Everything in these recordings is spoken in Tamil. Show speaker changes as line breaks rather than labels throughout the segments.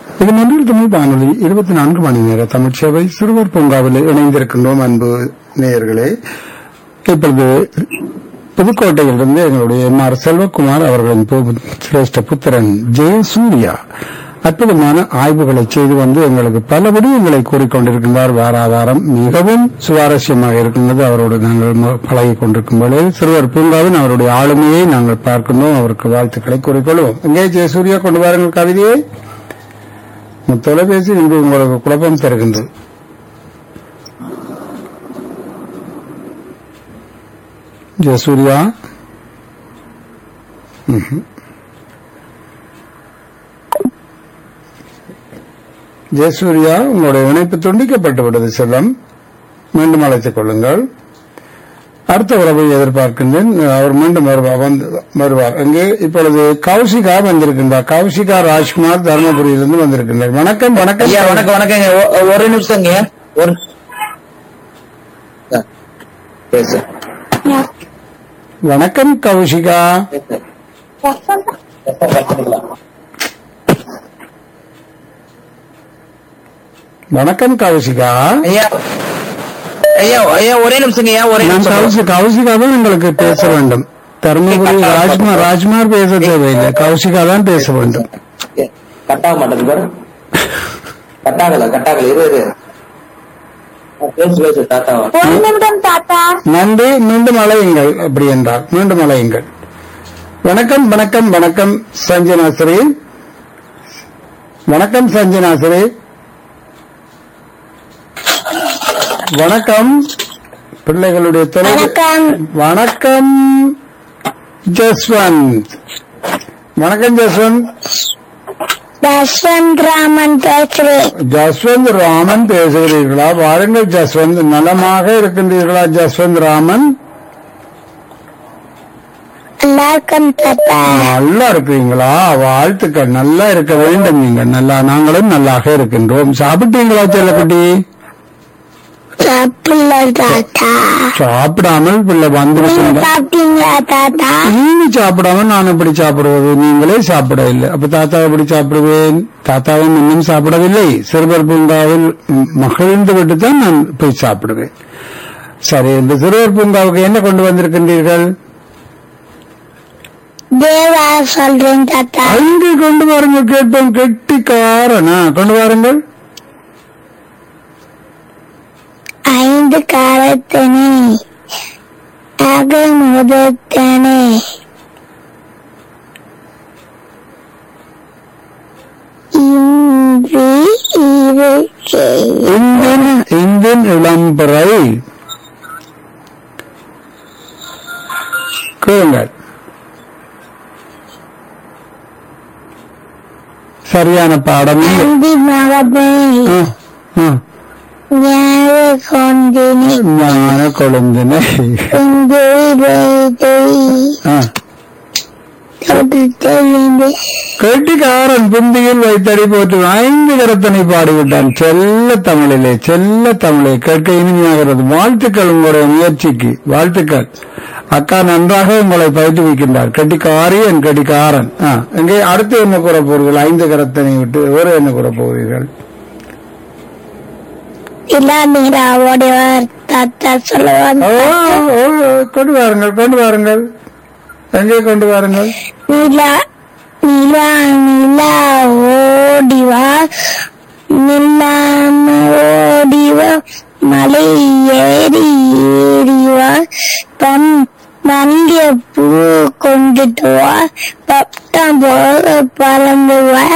இது மன்றில் தமிழ் வானொலி இருபத்தி நான்கு மணி நேர தமிழ் சேவை சிறுவர் பூங்காவில் இணைந்திருக்கின்றோம் அன்பு நேயர்களே இப்பொழுது புதுக்கோட்டையிலிருந்து எங்களுடைய எம் ஆர் செல்வகுமார் அவர்களின் பு- சிரேஷ்ட புத்திரன் ஜெயசூர்யா அற்புதமான ஆய்வுகளை செய்து வந்து எங்களுக்கு பல விடயங்களை கூறிக்கொண்டிருக்கின்றார் வார வாரம் மிகவும் சுவாரஸ்யமாக இருக்கின்றது அவரோடு நாங்கள் ம- பழகிக் கொண்டிருக்கும் வேளையில் சிறுவர் பூங்காவின் அவருடைய ஆளுமையை நாங்கள் பார்க்கின்றோம் அவருக்கு வாழ்த்துக்களை கூறிக்கொள்வோம் எங்கே ஜெயசூர்யா கொண்டு வாருங்கள் கவிதையை உங்கள் தொலைபேசி இன்று உங்களுக்கு குழப்பம் தருகின்றது ஜெயசூர்யா ம்ஹும். ஜெயசூர்யா உங்களுடைய இணைப்பு துண்டிக்கப்பட்டு விட்டது செல்லம் மீண்டும் அழைத்துக் கொள்ளுங்கள் அடுத்த உறவை எதிர்பார்க்கின்றேன் அவர் மீண்டும் வருவார் வந்து வருவார் அங்கே இப்பொழுது கௌசிகா வந்திருக்கின்றார் கௌசிகா ராஜ்குமார் தருமபுரியிலிருந்து வந்திருக்கின்றார் வணக்கம் வணக்கம்
ஐயா வணக்கம் வணக்கங்க ஒ- ஒரு நிமிஷங்க ஒரு ஆ, பேசு
வணக்கம் கௌஷிகா வணக்கம் கௌஷிகா
ஐயா ஐயா ஐயா ஒரே நிமிஷங்க ஐயா ஒரே
நான்
நிமிஷம்
கௌசி கௌசிகா தான் உங்களுக்கு பேச வேண்டும் தருமபுரி ராஜ்குமார் ராஜ்குமார் பேச தேவையில்லை கௌசிகா தான் பேச வேண்டும்
ஏ, கட்டாக மாட்டேங்குது பாரு கட்டாகல கட்டாகல இரு இரு ஆ, பேசு பேசு தாத்தா
ஒரு நிமிடம் தாத்தா
நன்றி மீண்டும் அலையுங்கள் அப்படி என்றால் மீண்டும் அலையுங்கள் வணக்கம் வணக்கம் வணக்கம் சஞ்சனாசிரி வணக்கம் சஞ்சனாசிரி வணக்கம் பிள்ளைகளுடைய தொலை
வணக்கம்
வணக்கம் ஜஸ்வந்த் வணக்கம் ஜஸ்வந்த்
யஷ்வந்த் ராமன் பேசுறேன்
ஜஸ்வந்த் ராமன் பேசுகிறீர்களா வாருங்கள் ஜஸ்வந்த் நலமாக இருக்கின்றீர்களா ஜஸ்வந்த் ராமன்
நல்லா இருக்கேன் தாத்தா
நல்லா இருக்கீங்களா வாழ்த்துக்கள் நல்லா இருக்க வேண்டும் நீங்க நல்லா நாங்களும் நல்லாக இருக்கின்றோம் சாப்பிட்டீங்களா செல்லக்குட்டி
சாப்பிடல தாத்தா
சாப்பிடாமல் பிள்ளை
நீங்க
வந்துருக்கீங்க
சாப்பிட்டீங்களா தாத்தா
நீங்க சாப்பிடாம நான் எப்படி சாப்பிடுவது நீங்களே சாப்பிட இல்லை அப்ப தாத்தா எப்படி சாப்பிடுவேன் தாத்தாவும் இன்னும் சாப்பிடவில்லை சிறுவர் பூங்காவில் ம், மகிழ்ந்து விட்டு தான் நான் போய் சாப்பிடுவேன் சரி இந்த சிறுவர் பூங்காவுக்கு என்ன கொண்டு வந்திருக்கின்றீர்கள்
தேவா சொல்றேன் தாத்தா
அங்கே கொண்டு வாருங்க கேட்போம் கெட்டிக்காரனா கொண்டு வாருங்கள்
ஐந்து காலத்தனே அக முதத்தனே இன்றி இருக்கே
இந்தின் இந்தின் இளம்பறை கேளுங்கள் சரியான பாடம் இல்லை.
அந்தி மகமே
ஆ, ஆ.
ஞான கொண்டினி
ஞான கொழுந்தினை
இங்கே வைத்தை
ஆ.
தொடுத்தெளிந்து
கெட்டிக்காரன் புந்தியில் வைத்தடி போட்டு ஐந்து கரத்தனை பாடிவிட்டான் செல்ல தமிழிலே செல்ல தமிழை கேட்க இனிமையாகிறது வாழ்த்துக்கள் உங்களுடைய முயற்சிக்கு வாழ்த்துக்கள் அக்கா நன்றாக உங்களை பயிற்றுவிக்கின்றார் கெட்டிக்காரி என் கெட்டிக்காரன் ஆ, எங்கே அடுத்து என்ன கூற போறீர்கள் ஐந்து கரத்தனை விட்டு வேறு என்ன கூற போகிறீர்கள்
இல்லா நீராவோடைய தாத்தா சொல்லுவாங்க
ஓ, ஓ, கொண்டு வாருங்கள் கொண்டு வாருங்கள் எங்கே கொண்டு வாருங்கள்
நிலா நிலா நிலா ஓடிவா நில்லாம ஓடிவா மலை ஏறி ஏறிவா பம் மண்டிய பூ கொண்டுட்டு வா பப்டம் போக பறந்து வா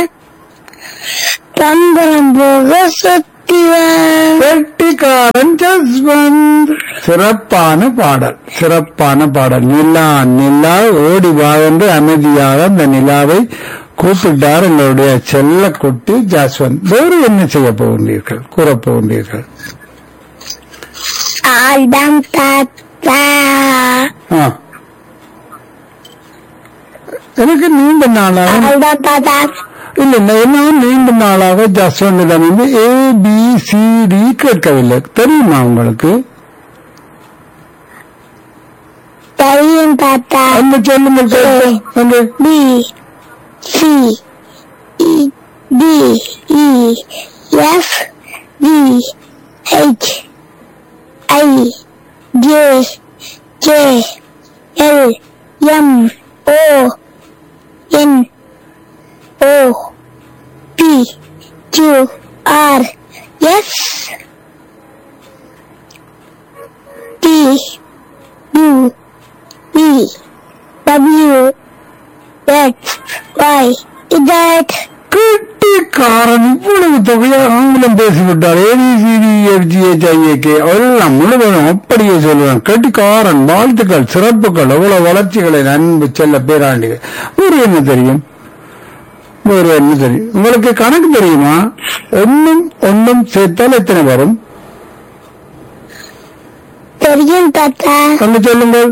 பம்பரம் போக சுத்தி வா
வெட்டிக்காரன் ஜஸ்வந்த் சிறப்பான பாடல் சிறப்பான பாடல் நிலா நிலா ஓடி வா என்று அமைதியாக அந்த நிலாவை கூப்பிட்டார் எங்களுடைய செல்ல குட்டி ஜாஸ்வந்த் வேறு என்ன செய்ய போகின்றீர்கள் கூறப் போகின்றீர்கள்
ஆல்டம் தாத்தா
ஆ. எனக்கு நீண்ட நாளாக
ஆல்டம் தாத்தா
இல்ல இல்ல எல்லாம் நீண்ட நாளாக ஜஸ்வந்திடம் வந்து ஏ பி சி டி கேட்கவில்லை தெரியுமா உங்களுக்கு
தெரியும் தாத்தா
அந்த சொல்லுங்கள் கேட்போம். அந்த
B C D E F V H I J K L M O N O P Q R S T U V W X Y Z
கெட்டிக்காரன் இவ்வளவு தொகையா ஆங்கிலம் பேசிவிட்டார் ஏபிசிடி எஃப்ஜிஹெச்ஐஏகே எல்லாம் முழுவதும் அப்படியே சொல்லுவேன் கெட்டிக்காரன் வாழ்த்துக்கள் சிறப்புகள் எவ்வளவு வளர்ச்சிகளை நண்பு செல்ல பேராண்டி வேறு என்ன தெரியும் வேறு என்ன தெரியும் உங்களுக்கு கணக்கு தெரியுமா ஒன்னும் ஒன்னும் சேர்த்தால் எத்தனை வரும்
தெரியும் தாத்தா
வந்து சொல்லுங்கள்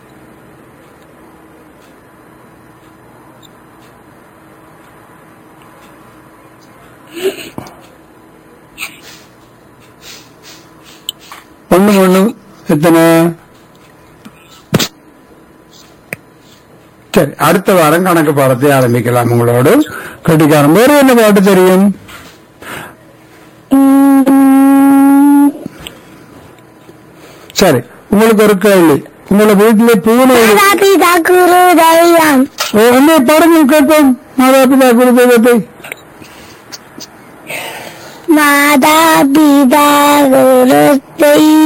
ஒண்ணு ஒண்ணு எத்தனை சரி அடுத்த வாரம் கணக்கு பாடத்தை ஆரம்பிக்கலாம் உங்களோடு கட்டிக்காரன் வேறு என்ன பாட்டு தெரியும்
உம்,
சரி உங்களுக்கு ஒரு கேள்வி உங்களை வீட்டிலே பூனை
மாதா பிதா குரு தெய்வம்
ஓ, என்ன பாருங்க கேட்போம் மாதா பிதா குரு தெய்வத்தை
மாதா பிதா குரு தெய்வம்